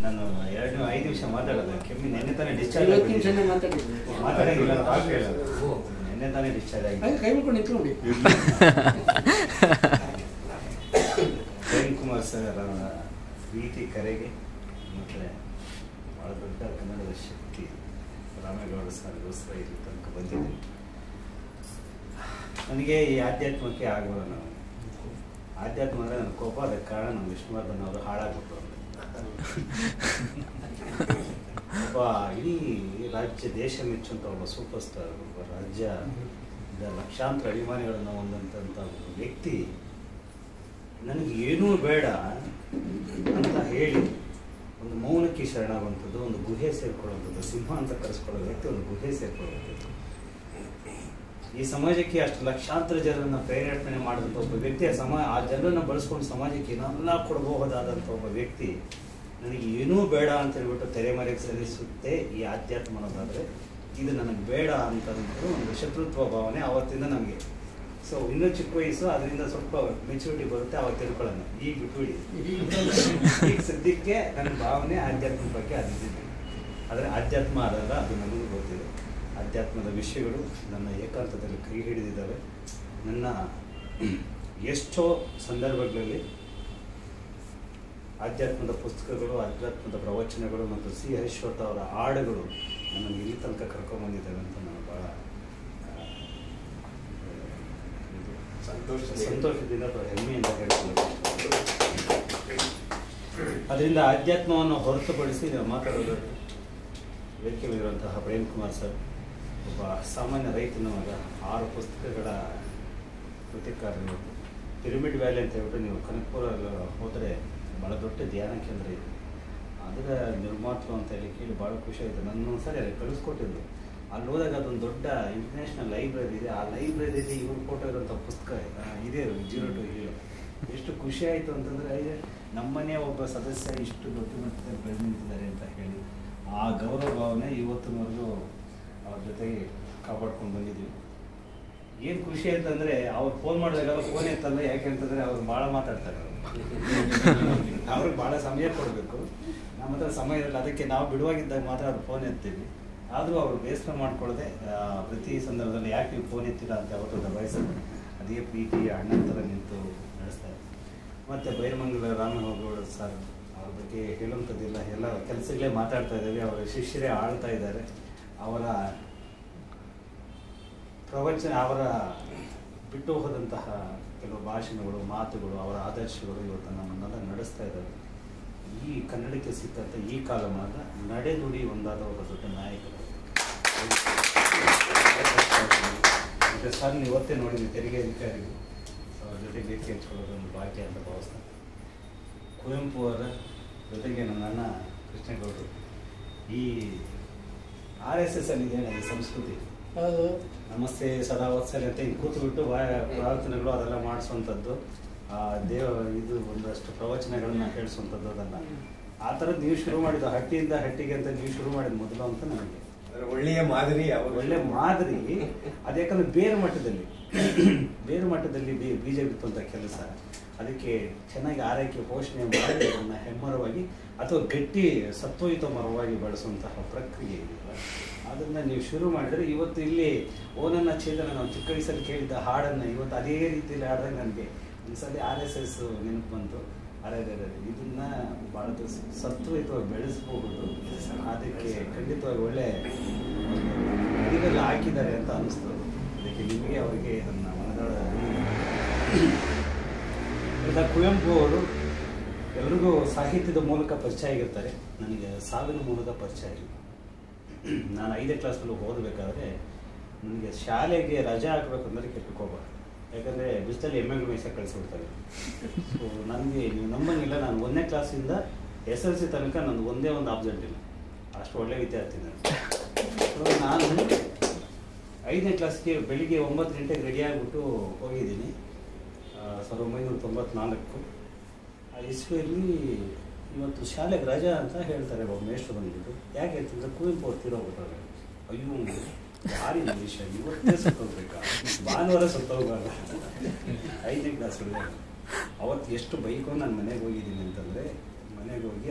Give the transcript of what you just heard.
ನಾನು ಎರಡು ಐದು ನಿಮಿಷ ಮಾತಾಡೋದು ಕೆಮ್ಮಿ ನೆನ್ನೆ ತಾನೇ ಡಿಸ್ಚಾರ್ಜ್ ಐವತ್ತು ನಿಮಿಷನೇ ಮಾತಾಡಿದ್ವಿ ಮಾತಾಡಂಗಿಲ್ಲ ಅಂತ ಆಗ್ಲಿಲ್ಲ. ನೆನ್ನೆ ತಾನೇ ಡಿಸ್ಚಾರ್ಜ್ ಆಗಿದೆ ಹಾಗೆ ಕೈ ಮುಡ್ಕೊಂಡು ನಿಂತ್ಕೊಂಡು ಪ್ರೇಮ್ ಕುಮಾರ್ ಸರ್ ಅವರ ಪ್ರೀತಿ ಕರೆಗೆ ಮತ್ತು ಭಾಳ ದೊಡ್ಡ ಕನ್ನಡದ ಶಕ್ತಿ ರಾಮೇಗೌಡ ಸರ್ಗೋಸ್ಕರ ಇಲ್ಲಿ ತನಕ ಬಂದಿದ್ದೀನಿ ನನಗೆ ಈ ಆಧ್ಯಾತ್ಮಕ್ಕೆ ಆಗೋಲ್ಲ ನಾವು ಆಧ್ಯಾತ್ಮ ಅಂದರೆ ನನ್ನ ಕೋಪ ಅದಕ್ಕೆ ಕಾರಣ ನಮ್ಮ ವಿಷ್ಣುವರ್ಧನ್ ಅವರು ಹಾಳಾಗ್ಬಿಟ್ರು ಅಂತ ಒಬ್ಬ ಇಡೀ ರಾಜ್ಯ ದೇಶ ಮೆಚ್ಚುವಂಥ ಒಬ್ಬ ಸೂಪರ್ ಸ್ಟಾರ್ ಒಬ್ಬ ರಾಜ್ಯ ಲಕ್ಷಾಂತರ ಅಭಿಮಾನಿಗಳನ್ನು ಹೊಂದಂಥ ಒಬ್ಬ ವ್ಯಕ್ತಿ ನನಗೆ ಏನೂ ಬೇಡ ಅಂತ ಹೇಳಿ ಒಂದು ಮೌನಕ್ಕೆ ಶರಣಾಗುವಂಥದ್ದು ಒಂದು ಗುಹೆ ಸೇರ್ಕೊಳ್ಳುವಂಥದ್ದು ಸಿಂಹ ಅಂತ ಕರೆಸ್ಕೊಳ್ಳೋ ವ್ಯಕ್ತಿ ಒಂದು ಗುಹೆ ಸೇರ್ಕೊಳ್ಳುವಂಥದ್ದು ಈ ಸಮಾಜಕ್ಕೆ ಅಷ್ಟು ಲಕ್ಷಾಂತರ ಜನರನ್ನ ಪ್ರೇರೇಪಣೆ ಮಾಡಿದಂಥ ಒಬ್ಬ ವ್ಯಕ್ತಿ ಆ ಸಮ ಆ ಜನರನ್ನ ಬಳಸ್ಕೊಂಡು ಸಮಾಜಕ್ಕೆ ಏನೆಲ್ಲ ಕೊಡಬಹುದಾದಂಥ ಒಬ್ಬ ವ್ಯಕ್ತಿ ನನಗೆ ಏನೂ ಬೇಡ ಅಂತ ಹೇಳ್ಬಿಟ್ಟು ತೆರೆಮರೆಗೆ ಸರಿಸುತ್ತೆ ಈ ಆಧ್ಯಾತ್ಮ ಅನ್ನೋದಾದ್ರೆ ಇದು ನನಗೆ ಬೇಡ ಅಂತ ಅಂದ್ಬಿಟ್ಟು ಒಂದು ಶತ್ರುತ್ವ ಭಾವನೆ ಅವತ್ತಿಂದ ನನಗೆ ಸೊ ಇನ್ನೂ ಚಿಕ್ಕ ವಯಸ್ಸು ಅದರಿಂದ ಸ್ವಲ್ಪ ಮೆಚುರಿಟಿ ಬರುತ್ತೆ ಅವಾಗ ತಿಳ್ಕೊಳ್ಳೋಣ ಈಗ ಬಿಟ್ಬಿಡಿ ಈಗ ಸದ್ಯಕ್ಕೆ ನನ್ನ ಭಾವನೆ ಆಧ್ಯಾತ್ಮ ಬಗ್ಗೆ ಅದಿದ್ದೀನಿ ಆದರೆ ಆಧ್ಯಾತ್ಮ ಅದಲ್ಲ ಅದು ನನಗೂ ಗೊತ್ತಿದೆ ಆಧ್ಯಾತ್ಮದ ವಿಷಯಗಳು ನನ್ನ ಏಕಾಂತದಲ್ಲಿ ಕೈ ಹಿಡಿದಿದ್ದಾವೆ ನನ್ನ ಎಷ್ಟೋ ಸಂದರ್ಭಗಳಲ್ಲಿ ಆಧ್ಯಾತ್ಮದ ಪುಸ್ತಕಗಳು ಆಧ್ಯಾತ್ಮದ ಪ್ರವಚನಗಳು ಮತ್ತು ಸಿ ಹರೀಶ್ವರ್ತ ಅವರ ಹಾಡುಗಳು ನನ್ನನ್ನು ಇಲ್ಲಿ ತನಕ ಕರ್ಕೊಂಡ್ಬಂದಿದ್ದಾವೆ ಅಂತ ನಾನು ಭಾಳ ಆ, ಇದು ಸಂತೋಷ ಸಂತೋಷದಿಂದ ಅಥವಾ ಹೆಮ್ಮೆಯಿಂದ ಹೇಳ್ಕೊಳ್ಳೋದು ಅದರಿಂದ ಆಧ್ಯಾತ್ಮವನ್ನು ಹೊರತುಪಡಿಸಿ ನಾವು ಮಾತಾಡೋದು ವೇದಿಕೆ ಮೇಲಿರುವಂತಹ ಪ್ರೇಮ್ ಕುಮಾರ್ ಸರ್ ಒಬ್ಬ ಸಾಮಾನ್ಯ ರೈತನ ಮಗ ಆರು ಪುಸ್ತಕಗಳ ಕೃತಿಕಾರರು ಪಿರಮಿಡ್ ವ್ಯಾಲಿ ಅಂತ ಹೇಳ್ಬಿಟ್ಟು ನೀವು ಕನಕಪುರ ಹೋದರೆ ಭಾಳ ದೊಡ್ಡ ಧ್ಯಾನ ಕೇಂದ್ರ ಇದೆ ಅದರ ನಿರ್ಮಾತೃ ಅಂತ ಹೇಳಿ ಕೇಳಿ ಭಾಳ ಖುಷಿ ಆಯಿತು ನನ್ನ ಒಂದ್ಸರಿ ಅಲ್ಲಿ ಕಳಿಸ್ಕೊಟ್ಟಿದ್ರು ಅಲ್ಲಿ ಹೋದಾಗ ಅದೊಂದು ದೊಡ್ಡ ಇಂಟರ್ನ್ಯಾಷನಲ್ ಲೈಬ್ರರಿ ಇದೆ ಆ ಲೈಬ್ರರಿಲಿ ಇವ್ರು ಫೋಟೋ ಇರೋಂಥ ಪುಸ್ತಕ ಇದೆ. ಆ, ಇದೆ ಜೀರೋ ಟು ಹೀರೋ ಎಷ್ಟು ಖುಷಿ ಆಯಿತು ಅಂತಂದರೆ ನಮ್ಮನೆ ಒಬ್ಬ ಸದಸ್ಯ ಇಷ್ಟು ದೊಡ್ಡ ಮಟ್ಟದಲ್ಲಿ ಬೆಳೆದು ನಿಂತಿದ್ದಾರೆ ಅಂತ ಹೇಳಿ ಆ ಗೌರವ ಭಾವನೆ ಇವತ್ತಿನವರೆಗೂ ಅವ್ರ ಜೊತೆಗೆ ಕಾಪಾಡ್ಕೊಂಡು ಬಂದಿದ್ದೀವಿ ಏನು ಖುಷಿ ಅಂತಂದ್ರೆ ಅವ್ರು ಫೋನ್ ಮಾಡಿದಾಗ ಫೋನ್ ಎತ್ತಲ್ಲ ಯಾಕೆ ಅಂತಂದ್ರೆ ಅವ್ರು ಭಾಳ ಮಾತಾಡ್ತಾರೆ ಅವ್ರಿಗೆ ಭಾಳ ಸಮಯ ಕೊಡಬೇಕು ನಮ್ಮ ಹತ್ರ ಸಮಯ ಇರಲ್ಲ ಅದಕ್ಕೆ ನಾವು ಬಿಡುವಾಗಿದ್ದಾಗ ಮಾತ್ರ ಅವ್ರು ಫೋನ್ ಎತ್ತೀವಿ ಆದರೂ ಅವ್ರು ಬೇಸರ ಮಾಡ್ಕೊಳ್ಳದೆ ಆ, ಪ್ರತಿ ಸಂದರ್ಭದಲ್ಲಿ ಯಾಕೆ ನೀವು ಫೋನ್ ಎತ್ತಿಲ್ಲ ಅಂತ ಯಾವತ್ತೂ ದಬಾಯಿಸಲ್ಲ ಅದೇ ಪ್ರೀತಿ ಅಣ್ಣನ ಥರ ನಿಂತು ನಡೆಸ್ತಾರೆ ಮತ್ತು ಬೈರಮಂಗಲ ರಾಮಗೌಡ ಸರ್ ಅವ್ರ ಬಗ್ಗೆ ಹೇಳುವಂಥದ್ದಿಲ್ಲ ಎಲ್ಲ ಕೆಲಸಗಳೇ ಮಾತಾಡ್ತಾ ಇದ್ದೀವಿ ಅವರ ಶಿಷ್ಯರೇ ಆಳ್ತಾ ಇದ್ದಾರೆ ಅವರ ಪ್ರವಚನ ಅವರ ಬಿಟ್ಟು ಹೋದಂತಹ ಕೆಲವು ಭಾಷಣಗಳು ಮಾತುಗಳು ಅವರ ಆದರ್ಶಗಳು ಇವತ್ತು ನಮ್ಮನ್ನೆಲ್ಲ ನಡೆಸ್ತಾ ಇದ್ದಾರೆ ಈ ಕನ್ನಡಕ್ಕೆ ಸಿಕ್ಕಂಥ ಈ ಕಾಲಮಾನ ನಡೆ ನುಡಿ ಒಂದಾದ ಒಬ್ಬ ದೊಡ್ಡ ನಾಯಕರು ಮತ್ತೆ ಸರ್ ನೀವು ಇವತ್ತೇ ನೋಡಿದ್ವಿ ತೆರಿಗೆ ಅಧಿಕಾರಿಗಳು ಅವ್ರ ಜೊತೆ ಭೇಟಿ ಹಂಚ್ಕೊಳ್ಳೋದು ಒಂದು ಭಾಗ್ಯ ಅಂತ ಭಾವಿಸ್ತಾರೆ ಕುವೆಂಪು ಅವರ ಜೊತೆಗೆ ನನ್ನ ಅಣ್ಣ ಕೃಷ್ಣೇಗೌಡರು ಈ ಆರ್ ಎಸ್ ಎಸ್ ಅಲ್ಲಿ ಇದೆ ಈ ಸಂಸ್ಕೃತಿ ಹೌದು ನಮಸ್ತೆ ಸದಾ ವಾತ್ಸಲ್ಯ ಅಂತ ಹಿಂಗೆ ಕೂತ್ಬಿಟ್ಟು ಬಾ- ಪ್ರಾರ್ಥನೆಗಳು ಅದೆಲ್ಲ ಮಾಡಿಸುವಂಥದ್ದು ಆ ದೇವ ಇದು ಒಂದಷ್ಟು ಪ್ರವಚನಗಳನ್ನ ಹೇಳಿಸುವಂಥದ್ದು ಅದೆಲ್ಲ ಆ ಥರದ್ದು ನೀವು ಶುರು ಮಾಡಿದ್ದು ಹಟ್ಟಿಯಿಂದ ಹಟ್ಟಿಗೆ ಅಂತ ನೀವು ಶುರು ಮಾಡಿದ ಮೊದಲು ಅಂತ ನನಗೆ ಅಂದ್ರೆ ಒಳ್ಳೆಯ ಮಾದರಿ ಅವಾಗ ಒಳ್ಳೆ ಮಾದರಿ ಅದ್ಯಾಕಂದ್ರೆ ಬೇರೆ ಮಟ್ಟದಲ್ಲಿ ಬೇರೆ ಮಟ್ಟದಲ್ಲಿ ಬೀ- ಬೀಜ ಬಿತ್ತುವಂಥ ಕೆಲಸ ಅದಕ್ಕೆ ಚೆನ್ನಾಗಿ ಆರೈಕೆ ಪೋಷಣೆ ಮಾಡಿ ಅದನ್ನು ಹೆಮ್ಮರವಾಗಿ ಅಥವಾ ಗಟ್ಟಿ ಸತ್ವಯುತ ಮರವಾಗಿ ಬಳಸುವಂತಹ ಪ್ರಕ್ರಿಯೆ ಇದೆಯಲ್ಲ ಅದನ್ನು ನೀವು ಶುರು ಮಾಡಿದರೆ ಇವತ್ತು ಇಲ್ಲಿ ಓನನ್ನ ಚೇತನ ನಾವು ಚಿಕ್ಕ ವಯಸ್ಸಲ್ಲಿ ಕೇಳಿದ್ದ ಹಾಡನ್ನು ಇವತ್ತು ಅದೇ ರೀತಿಯಲ್ಲಿ ಹಾಡಿದಾಗ ನನಗೆ ಒಂದ್ಸಲಿ ಆರ್ ಎಸ್ ಎಸ್ ನೆನಪು ಬಂತು ಅರೆ ಇದನ್ನ ಭಾಳ ಸತ್ವಯುತವಾಗಿ ಬೆಳೆಸಬಹುದು ಅದಕ್ಕೆ ಖಂಡಿತವಾಗಿ ಒಳ್ಳೆ ಇದೆಲ್ಲ ಹಾಕಿದ್ದಾರೆ ಅಂತ ಅನಿಸ್ತು ಅದಕ್ಕೆ ನಿಮಗೆ ಅವರಿಗೆ ನನ್ನ ಮನದಾಳ ಈಗ ಕುವೆಂಪು ಅವರು ಎಲ್ರಿಗೂ ಸಾಹಿತ್ಯದ ಮೂಲಕ ಪರಿಚಯ ಆಗಿರ್ತಾರೆ ನನಗೆ ಸಾವಿನ ಮೂಲಕ ಪರಿಚಯ ಆಗಿಲ್ಲ ನಾನು ಐದನೇ ಕ್ಲಾಸ್ನಲ್ಲಿ ಓದಬೇಕಾದ್ರೆ ನನಗೆ ಶಾಲೆಗೆ ರಜೆ ಹಾಕ್ಬೇಕಂದ್ರೆ ಕೆಟ್ಟಕೋಬಾರ್ದು ಯಾಕಂದರೆ ಬಿಸಿಲಲ್ಲಿ ಎಮ್ಮೆಗಳು ಮೇಯ್ಸಕ್ಕೆ ಕಳಿಸ್ಬಿಡ್ತಾರೆ ಸೊ ನನಗೆ ನೀವು ನಂಬಂಗಿಲ್ಲ ನಾನು ಒಂದನೇ ಕ್ಲಾಸಿಂದ ಎಸ್ ಎಲ್ ಸಿ ತನಕ ನಂದು ಒಂದೇ ಒಂದು ಆಬ್ಸೆಂಟ್ ಇಲ್ಲ ಅಷ್ಟು ಒಳ್ಳೆ ವಿದ್ಯಾರ್ಥಿ ನಾನು ಸೊ ನಾನು ಐದನೇ ಕ್ಲಾಸ್ಗೆ ಬೆಳಿಗ್ಗೆ ಒಂಬತ್ತು ಗಂಟೆಗೆ ರೆಡಿ ಆಗಿಬಿಟ್ಟು ಹೋಗಿದ್ದೀನಿ ಆ, ಸಾವಿರದ ಒಂಬೈನೂರ ತೊಂಬತ್ನಾಲ್ಕು ಆ ಇಸ್ವಿಯಲ್ಲಿ ಇವತ್ತು ಶಾಲೆಗೆ ರಜಾ ಅಂತ ಹೇಳ್ತಾರೆ ಒಬ್ಬ ಮೇಷ್ಟ್ರು ಬಂದ್ಬಿಟ್ಟು ಯಾಕೆ ಅಂತಂದ್ರೆ ಕುವೆಂಪು ಅವ್ರು ತೀರೋಗ್ಬಿಟ್ಟಾರೆ ಅಯ್ಯೋ ಭಾರಿ ವಿಷಯ ಇವತ್ತೇ ಸತ್ತೋಗ್ಬೇಕಾ ಭಾನುವಾರ ಸತ್ತೋಗಲ್ಲ ಐದನೇ ಕ್ಲಾಸ್ ಅವತ್ತು ಎಷ್ಟು ಬೈಕು ನಾನು ಮನೆಗೆ ಹೋಗಿದ್ದೀನಿ ಅಂತಂದರೆ ಮನೆಗೆ ಹೋಗಿ